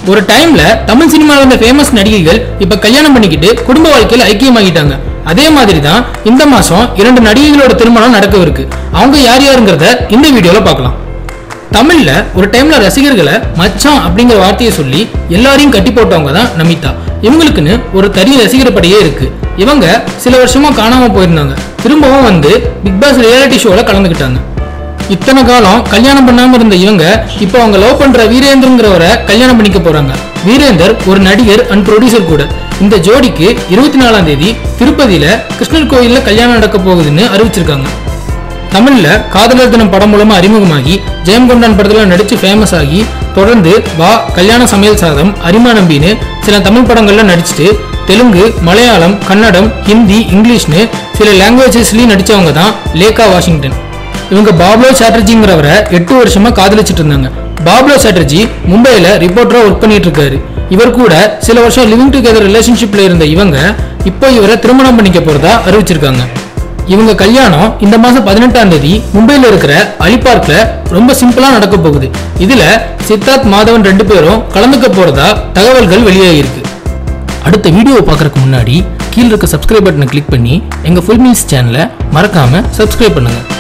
ஒரு டைம்ல தமிழ் சினிமாவில் இருந்த ஃபேமஸ் நடிகைகள் இப்ப கல்யாணம் பண்ணிக்கிட்டு குடும்ப வாழ்க்கையில ஐக்கியமாகிட்டாங்க அதே மாதிரி தான் இந்த மாசம் இரண்டு நடிகைகளோட திருமணம் நடக்கவிருக்கு அவங்க யார் யாருங்கிறத இந்த வீடியோல பார்க்கலாம் தமிழ்ல ஒரு டைம்ல ரசிகர்களை மச்சான் அப்படிங்கிற வார்த்தையை சொல்லி எல்லாரையும் கட்டி போட்டவங்க தான் நமிதா இவங்களுக்குன்னு ஒரு தனி ரசிகர் படையே இருக்கு இவங்க சில வருஷமா காணாம போயிருந்தாங்க திரும்பவும் வந்து பிக் பாஸ் ரியாலிட்டி ஷோல கலந்துக்கிட்டாங்க இத்தனை காலம் கல்யாணம் பண்ணாம இருந்த இவங்க இப்போ அவங்க லவ் பண்ற வீரேந்தர்ங்கிறவரை கல்யாணம் பண்ணிக்க போறாங்க வீரேந்தர் ஒரு நடிகர் அண்ட் ப்ரொடியூசர் கூட இந்த ஜோடிக்கு இருபத்தி நாலாம் தேதி திருப்பதியில கிருஷ்ணர் கோயில்ல கல்யாணம் நடக்க போகுதுன்னு அறிவிச்சிருக்காங்க தமிழ்ல காதலர் தினம் படம் மூலமா அறிமுகமாகி ஜெயம்கொண்டான் படத்துல நடிச்சு ஃபேமஸ் ஆகி தொடர்ந்து வா கல்யாண சமையல் சாதம் அரிமா நம்பின்னு சில தமிழ் படங்கள்ல நடிச்சுட்டு தெலுங்கு மலையாளம் கன்னடம் ஹிந்தி இங்கிலீஷ்னு சில லாங்குவேஜஸ்லயும் நடிச்சவங்க தான் லேகா வாஷிங்டன் இவங்க பாப்லோ சாட்டர்ஜிங்கிறவரை எட்டு வருஷமா காதலிச்சிட்டு இருந்தாங்க பாப்லோ சாட்டர்ஜி மும்பைல ரிப்போர்ட்டரா ஒர்க் பண்ணிட்டு இருக்காரு இவர் கூட சில வருஷம் லிவிங் டுகெதர் ரிலேஷன்ஷிப்ல இருந்த இவங்க இப்போ இவரை திருமணம் பண்ணிக்க போறதா அறிவிச்சிருக்காங்க இவங்க கல்யாணம் இந்த மாசம் பதினெட்டாம் தேதி மும்பைல இருக்கிற அலிபார்க்ல ரொம்ப சிம்பிளா நடக்க போகுது இதுல சித்தார்த் மாதவன் ரெண்டு பேரும் கலந்துக்க போறதா தகவல்கள் வெளியாகிருக்கு அடுத்த வீடியோவை பார்க்கறதுக்கு முன்னாடி கீழே இருக்க சப்ஸ்கிரைப் பட்டனை கிளிக் பண்ணி எங்க ஃபுல் மீல்ஸ் சேனலை மறக்காம சப்ஸ்கிரைப் பண்ணுங்க